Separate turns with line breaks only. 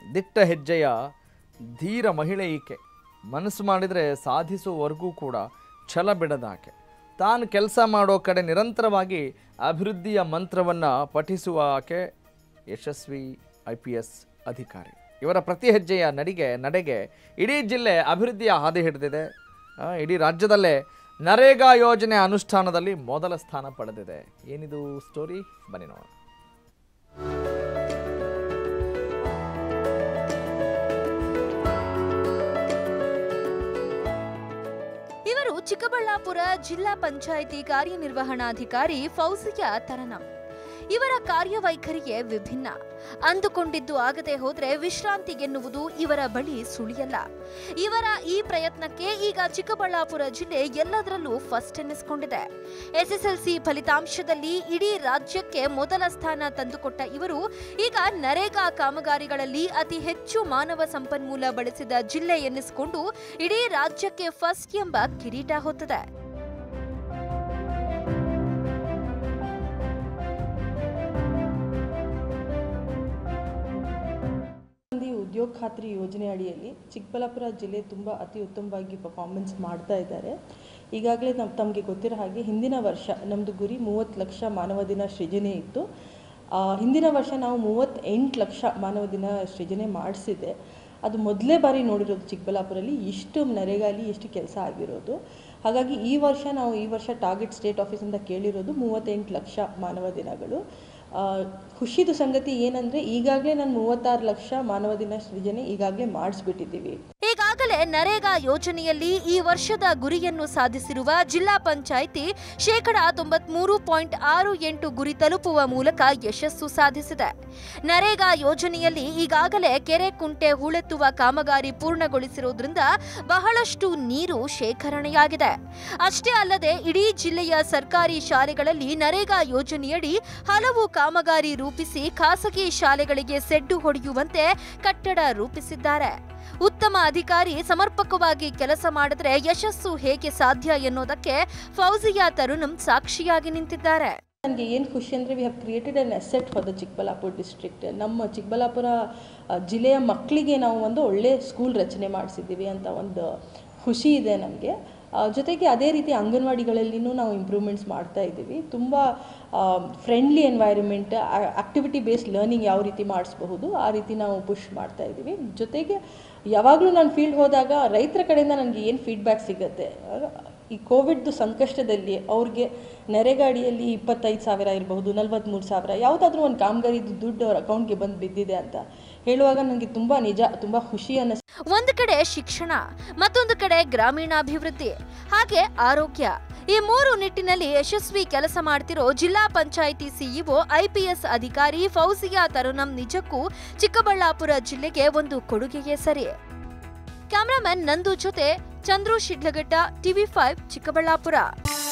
ದಿಟ್ಟ ಹೆಜ್ಜೆಯ ಧೀರ ಮಹಿಳೆ ಈಕೆ ಮನಸ್ಸು ಮಾಡಿದರೆ ಸಾಧಿಸುವವರೆಗೂ ಕೂಡ ಛಲ ಬಿಡದಾಕೆ ತಾನು ಕೆಲಸ ಮಾಡೋ ಕಡೆ ನಿರಂತರವಾಗಿ ಅಭಿವೃದ್ಧಿಯ ಮಂತ್ರವನ್ನು ಪಠಿಸುವ ಆಕೆ ಯಶಸ್ವಿ ಐ ಪಿ ಎಸ್ ಅಧಿಕಾರಿ ಇವರ ಪ್ರತಿ ಹೆಜ್ಜೆಯ ನಡಿಗೆ ನಡೆಗೆ ಇಡೀ ಜಿಲ್ಲೆ ಅಭಿವೃದ್ಧಿಯ ಹಾದಿ ಹಿಡಿದಿದೆ ಆ, ಇಡೀ ರಾಜ್ಯದಲ್ಲೇ ನರೇಗಾ ಯೋಜನೆ ಅನುಷ್ಠಾನದಲ್ಲಿ ಮೊದಲ ಸ್ಥಾನ ಪಡೆದಿದೆ ಏನಿದು ಸ್ಟೋರಿ ಬನ್ನಿ ನೋಡೋಣ
ಇವರು ಚಿಕ್ಕಬಳ್ಳಾಪುರ ಜಿಲ್ಲಾ ಪಂಚಾಯಿತಿ ಕಾರ್ಯನಿರ್ವಹಣಾಧಿಕಾರಿ ಫೌಜಿಯಾ ತರನಂ ಇವರ ಕಾರ್ಯವೈಖರಿಯೇ ವಿಭಿನ್ನ ಅಂದುಕೊಂಡಿದ್ದು ಆಗದೆ ಹೋದ್ರೆ ವಿಶ್ರಾಂತಿ ಎನ್ನುವುದು ಇವರ ಬಳಿ ಸುಳಿಯಲ್ಲ ಇವರ ಈ ಪ್ರಯತ್ನಕ್ಕೆ ಈಗ ಚಿಕ್ಕಬಳ್ಳಾಪುರ ಜಿಲ್ಲೆ ಎಲ್ಲದರಲ್ಲೂ ಫಸ್ಟ್ ಎನ್ನಿಸಿಕೊಂಡಿದೆ ಎಸ್ಎಸ್ಎಲ್ಸಿ ಫಲಿತಾಂಶದಲ್ಲಿ ಇಡೀ ರಾಜ್ಯಕ್ಕೆ ಮೊದಲ ಸ್ಥಾನ ತಂದುಕೊಟ್ಟ ಇವರು ಈಗ ನರೇಗಾ ಕಾಮಗಾರಿಗಳಲ್ಲಿ ಅತಿ ಹೆಚ್ಚು ಮಾನವ ಸಂಪನ್ಮೂಲ ಬಳಸಿದ ಜಿಲ್ಲೆ ಎನ್ನಿಸಿಕೊಂಡು ಇಡೀ ರಾಜ್ಯಕ್ಕೆ ಫಸ್ಟ್ ಎಂಬ ಕಿರೀಟ ಹೊತ್ತಿದೆ
ಗಾಂಧಿ ಉದ್ಯೋಗ ಖಾತ್ರಿ ಯೋಜನೆ ಅಡಿಯಲ್ಲಿ ಚಿಕ್ಕಬಳ್ಳಾಪುರ ಜಿಲ್ಲೆ ತುಂಬ ಅತಿ ಉತ್ತಮವಾಗಿ ಪರ್ಫಾರ್ಮೆನ್ಸ್ ಮಾಡ್ತಾ ಇದ್ದಾರೆ ಈಗಾಗಲೇ ನಮ್ಮ ತಮಗೆ ಗೊತ್ತಿರೋ ಹಾಗೆ ಹಿಂದಿನ ವರ್ಷ ನಮ್ಮದು ಗುರಿ ಮೂವತ್ತು ಲಕ್ಷ ಮಾನವ ದಿನ ಸೃಜನೆ ಇತ್ತು ಆ, ಹಿಂದಿನ ವರ್ಷ ನಾವು ಮೂವತ್ತೆಂಟು ಲಕ್ಷ ಮಾನವ ದಿನ ಸೃಜನೆ ಮಾಡಿಸಿದೆ ಅದು ಮೊದಲೇ ಬಾರಿ ನೋಡಿರೋದು ಚಿಕ್ಕಬಳ್ಳಾಪುರಲ್ಲಿ ಇಷ್ಟು ನರೇಗಾಲಿ ಇಷ್ಟು ಕೆಲಸ ಆಗಿರೋದು ಹಾಗಾಗಿ ಈ ವರ್ಷ ನಾವು ಈ ವರ್ಷ ಟಾರ್ಗೆಟ್ ಸ್ಟೇಟ್ ಆಫೀಸಿಂದ ಕೇಳಿರೋದು ಮೂವತ್ತೆಂಟು ಲಕ್ಷ ಮಾನವ ದಿನಗಳು ಆ, ಖುಷಿದು ಸಂಗತಿ ಏನಂದರೆ ಈಗಾಗಲೇ ನಾನು ಮೂವತ್ತಾರು ಲಕ್ಷ ಮಾನವ ದಿನ ಸೃಜನೆ ಈಗಾಗಲೇ ಮಾಡಿಸ್ಬಿಟ್ಟಿದ್ದೀವಿ
ಈಗಾಗಲೇ ನರೇಗಾ ಯೋಜನೆಯಲ್ಲಿ ಈ ವರ್ಷದ ಗುರಿಯನ್ನು ಸಾಧಿಸಿರುವ ಜಿಲ್ಲಾ ಪಂಚಾಯಿತಿ ಶೇಕಡಾ ತೊಂಬತ್ಮೂರು ಪಾಯಿಂಟ್ ಆರು ಎಂಟು ಗುರಿ ತಲುಪುವ ಮೂಲಕ ಯಶಸ್ಸು ಸಾಧಿಸಿದೆ ನರೇಗಾ ಯೋಜನೆಯಲ್ಲಿ ಈಗಾಗಲೇ ಕೆರೆ ಕುಂಟೆ ಹೂಳೆತ್ತುವ ಕಾಮಗಾರಿ ಪೂರ್ಣಗೊಳಿಸಿರುವುದರಿಂದ ಬಹಳಷ್ಟು ನೀರು ಶೇಖರಣೆಯಾಗಿದೆ ಅಷ್ಟೇ ಅಲ್ಲದೆ ಇಡೀ ಜಿಲ್ಲೆಯ ಸರ್ಕಾರಿ ಶಾಲೆಗಳಲ್ಲಿ ನರೇಗಾ ಯೋಜನೆಯಡಿ ಹಲವು ಕಾಮಗಾರಿ ರೂಪಿಸಿ ಖಾಸಗಿ ಶಾಲೆಗಳಿಗೆ ಸೆಡ್ಡು ಹೊಡೆಯುವಂತೆ ಕಟ್ಟಡ ರೂಪಿಸಿದ್ದಾರೆ ಉತ್ತಮ ಅಧಿಕಾರಿ ಸಮರ್ಪಕವಾಗಿ ಕೆಲಸ ಮಾಡಿದ್ರೆ ಯಶಸ್ಸು ಹೇಗೆ ಸಾಧ್ಯ ಎನ್ನುವುದಕ್ಕೆ ಫೌಜಿಯಾ ತರುಣಂ ಸಾಕ್ಷಿಯಾಗಿ ನಿಂತಿದ್ದಾರೆ
ನನಗೆ ಏನು ಖುಷಿ ಅಂದರೆ we have created an asset for the Chikkaballapur district ನಮ್ಮ ಚಿಕ್ಕಬಳ್ಳಾಪುರ ಆ, ಜಿಲ್ಲೆಯ ಮಕ್ಕಳಿಗೆ ನಾವು ಒಂದು ಒಳ್ಳೆ ಸ್ಕೂಲ್ ರಚನೆ ಮಾಡಿಸಿದ್ದೀವಿ ಅಂತ ಒಂದು ಖುಷಿ ಇದೆ ನಮಗೆ ಜೊತೆಗೆ ಅದೇ ರೀತಿ ಅಂಗನವಾಡಿಗಳಲ್ಲಿನೂ ನಾವು ಇಂಪ್ರೂವ್ಮೆಂಟ್ಸ್ ಮಾಡ್ತಾ ಇದ್ದೀವಿ ತುಂಬ friendly environment activity based learning ಯಾವ ರೀತಿ ಮಾಡಿಸಬಹುದು ಆ ರೀತಿ ನಾವು ಪುಷ್ ಮಾಡ್ತಾ ಇದ್ದೀವಿ ಜೊತೆಗೆ ಯಾವಾಗಲೂ ನಾನು ಫೀಲ್ಡ್ ಹೋದಾಗ ರೈತರ ಕಡೆಯಿಂದ ನನಗೆ ಏನು ಫೀಡ್ಬ್ಯಾಕ್ ಸಿಗುತ್ತೆ ಈ ಕೋವಿಡ್ದು ಸಂಕಷ್ಟದಲ್ಲಿ ಅವ್ರಿಗೆ ನೆರೆಗಾಡಿಯಲ್ಲಿ ಇಪ್ಪತ್ತೈದು ಸಾವಿರ ಇರಬಹುದು ನಲ್ವತ್ತ್ಮೂರು ಸಾವಿರ ಯಾವುದಾದ್ರೂ ಒಂದು ಕಾಮಗಾರಿದು ದುಡ್ಡು ಅವ್ರ ಅಕೌಂಟ್ಗೆ ಬಂದು ಬಿದ್ದಿದೆ ಅಂತ ಹೇಳುವಾಗ ನನಗೆ ತುಂಬ ನಿಜ ತುಂಬ ಖುಷಿ ಅನ್ನಿಸ್ತು
ಒಂದು ಕಡೆ ಶಿಕ್ಷಣ ಮತ್ತೊಂದು ಕಡೆ ಗ್ರಾಮೀಣಾಭಿವೃದ್ಧಿ ಹಾಗೆ ಆರೋಗ್ಯ ಈ ಮೂರು ನಿಟ್ಟಿನಲ್ಲಿ ಯಶಸ್ವಿ ಕೆಲಸ ಮಾಡ್ತಿರೋ ಜಿಲ್ಲಾ ಪಂಚಾಯಿತಿ ಸಿಇಒ ಐಪಿಎಸ್ ಅಧಿಕಾರಿ ಫೌಜಿಯಾ ತರುಣಂ ನಿಜಕ್ಕೂ ಚಿಕ್ಕಬಳ್ಳಾಪುರ ಜಿಲ್ಲೆಗೆ ಒಂದು ಕೊಡುಗೆಯೇ ಸರಿ ಕ್ಯಾಮರಾಮನ್ ನಂದು ಜೊತೆ ಚಂದ್ರು ಶಿಡ್ಲಘಟ್ಟ ಟಿವಿ ಫೈವ್ ಚಿಕ್ಕಬಳ್ಳಾಪುರ